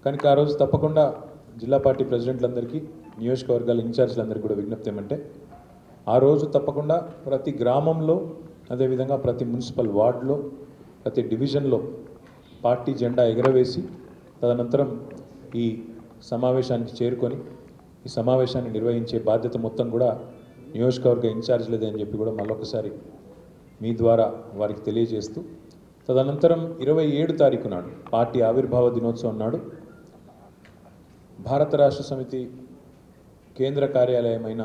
కనుక ఆ రోజు తప్పకుండా జిల్లా పార్టీ ప్రెసిడెంట్లందరికీ నియోజకవర్గాల ఇన్ఛార్జీలందరికీ కూడా విజ్ఞప్తి ఏమంటే ఆ రోజు తప్పకుండా ప్రతి గ్రామంలో అదేవిధంగా ప్రతి మున్సిపల్ వార్డులో ప్రతి డివిజన్లో పార్టీ జెండా ఎగరవేసి తదనంతరం ఈ సమావేశానికి చేరుకొని ఈ సమావేశాన్ని నిర్వహించే బాధ్యత మొత్తం కూడా నియోజకవర్గ ఇన్ఛార్జీలదే అని చెప్పి కూడా మళ్ళొకసారి మీ ద్వారా వారికి తెలియజేస్తూ తదనంతరం ఇరవై ఏడు తారీఖు నాడు పార్టీ ఆవిర్భావ దినోత్సవం నాడు భారత రాష్ట్ర సమితి కేంద్ర కార్యాలయమైన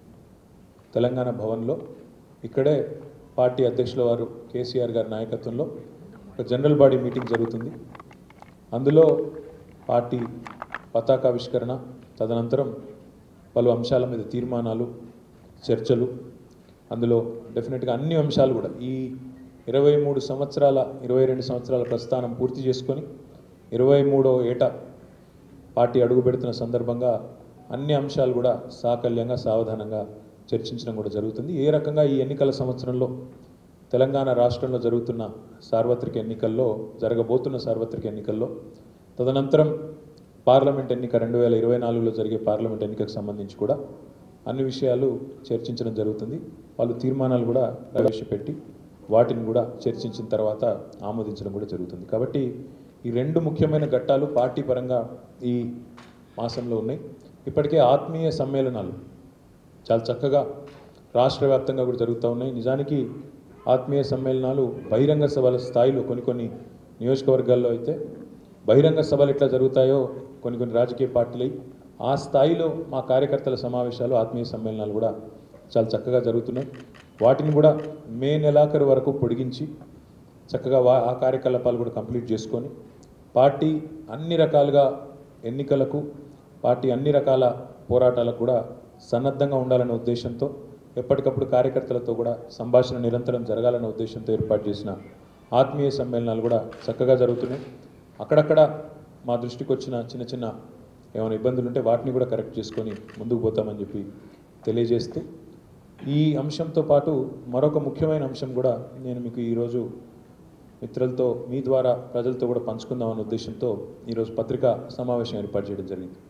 తెలంగాణ భవన్లో ఇక్కడే పార్టీ అధ్యక్షుల వారు కేసీఆర్ గారి నాయకత్వంలో ఒక జనరల్ బాడీ మీటింగ్ జరుగుతుంది అందులో పార్టీ పతాకావిష్కరణ తదనంతరం పలు అంశాల మీద తీర్మానాలు చర్చలు అందులో డెఫినెట్గా అన్ని అంశాలు కూడా ఈ ఇరవై మూడు సంవత్సరాల ఇరవై రెండు సంవత్సరాల ప్రస్థానం పూర్తి చేసుకొని ఇరవై మూడో ఏట పార్టీ అడుగు పెడుతున్న సందర్భంగా అన్ని అంశాలు కూడా సాకల్యంగా సావధానంగా చర్చించడం కూడా జరుగుతుంది ఏ రకంగా ఈ ఎన్నికల సంవత్సరంలో తెలంగాణ రాష్ట్రంలో జరుగుతున్న సార్వత్రిక ఎన్నికల్లో జరగబోతున్న సార్వత్రిక ఎన్నికల్లో తదనంతరం పార్లమెంట్ ఎన్నిక రెండు వేల ఇరవై నాలుగులో జరిగే పార్లమెంట్ ఎన్నికకు సంబంధించి కూడా అన్ని విషయాలు చర్చించడం జరుగుతుంది వాళ్ళు తీర్మానాలు కూడా ప్రవేశపెట్టి వాటిని కూడా చర్చించిన తర్వాత ఆమోదించడం కూడా జరుగుతుంది కాబట్టి ఈ రెండు ముఖ్యమైన ఘట్టాలు పార్టీ పరంగా ఈ మాసంలో ఉన్నాయి ఇప్పటికే ఆత్మీయ సమ్మేళనాలు చాలా చక్కగా రాష్ట్ర వ్యాప్తంగా కూడా జరుగుతూ ఉన్నాయి నిజానికి ఆత్మీయ సమ్మేళనాలు బహిరంగ సభల స్థాయిలో కొన్ని కొన్ని నియోజకవర్గాల్లో అయితే బహిరంగ సభలు ఎట్లా జరుగుతాయో కొన్ని కొన్ని రాజకీయ పార్టీలు ఆ స్థాయిలో మా కార్యకర్తల సమావేశాలు ఆత్మీయ సమ్మేళనాలు కూడా చాలా చక్కగా జరుగుతున్నాయి వాటిని కూడా మే నెలాఖరు వరకు పొడిగించి చక్కగా వా ఆ కార్యకలాపాలు కూడా కంప్లీట్ చేసుకొని పార్టీ అన్ని రకాలుగా ఎన్నికలకు పార్టీ అన్ని రకాల పోరాటాలకు కూడా సన్నద్ధంగా ఉండాలనే ఉద్దేశంతో ఎప్పటికప్పుడు కార్యకర్తలతో కూడా సంభాషణ నిరంతరం జరగాలనే ఉద్దేశంతో ఏర్పాటు చేసిన ఆత్మీయ సమ్మేళనాలు కూడా చక్కగా జరుగుతున్నాయి అక్కడక్కడ మా దృష్టికి వచ్చిన చిన్న చిన్న ఏమైనా ఇబ్బందులు ఉంటే వాటిని కూడా కరెక్ట్ చేసుకొని ముందుకు పోతామని చెప్పి తెలియజేస్తూ ఈ అంశంతో పాటు మరొక ముఖ్యమైన అంశం కూడా నేను మీకు ఈరోజు మిత్రులతో మీ ద్వారా ప్రజలతో కూడా పంచుకుందామనే ఉద్దేశంతో ఈరోజు పత్రికా సమావేశం ఏర్పాటు చేయడం జరిగింది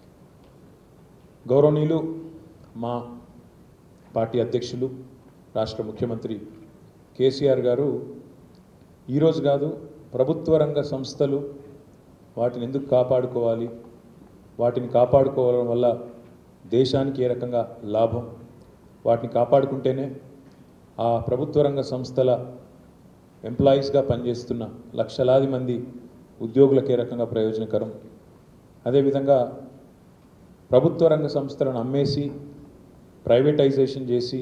గౌరవనీయులు మా పార్టీ అధ్యక్షులు రాష్ట్ర ముఖ్యమంత్రి కేసీఆర్ గారు ఈరోజు కాదు ప్రభుత్వ రంగ సంస్థలు వాటిని ఎందుకు కాపాడుకోవాలి వాటిని కాపాడుకోవడం వల్ల దేశానికి ఏ రకంగా లాభం వాటిని కాపాడుకుంటేనే ఆ ప్రభుత్వ రంగ సంస్థల ఎంప్లాయీస్గా పనిచేస్తున్న లక్షలాది మంది ఉద్యోగులకు ఏ రకంగా ప్రయోజనకరం అదేవిధంగా ప్రభుత్వ రంగ సంస్థలను అమ్మేసి ప్రైవేటైజేషన్ చేసి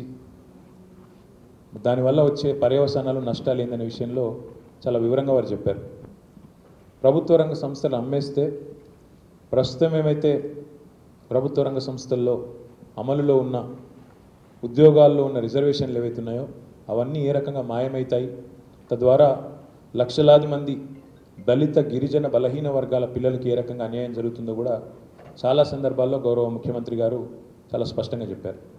దానివల్ల వచ్చే పర్యవసానాలు నష్టాలు ఏందనే విషయంలో చాలా వివరంగా వారు చెప్పారు ప్రభుత్వ రంగ సంస్థలు అమ్మేస్తే ప్రస్తుతం ఏమైతే ప్రభుత్వ రంగ సంస్థల్లో అమలులో ఉన్న ఉద్యోగాల్లో ఉన్న రిజర్వేషన్లు ఏవైతే ఉన్నాయో అవన్నీ ఏ రకంగా మాయమవుతాయి తద్వారా లక్షలాది మంది దళిత గిరిజన బలహీన వర్గాల పిల్లలకి ఏ రకంగా అన్యాయం జరుగుతుందో కూడా చాలా సందర్భాల్లో గౌరవ ముఖ్యమంత్రి గారు చాలా స్పష్టంగా చెప్పారు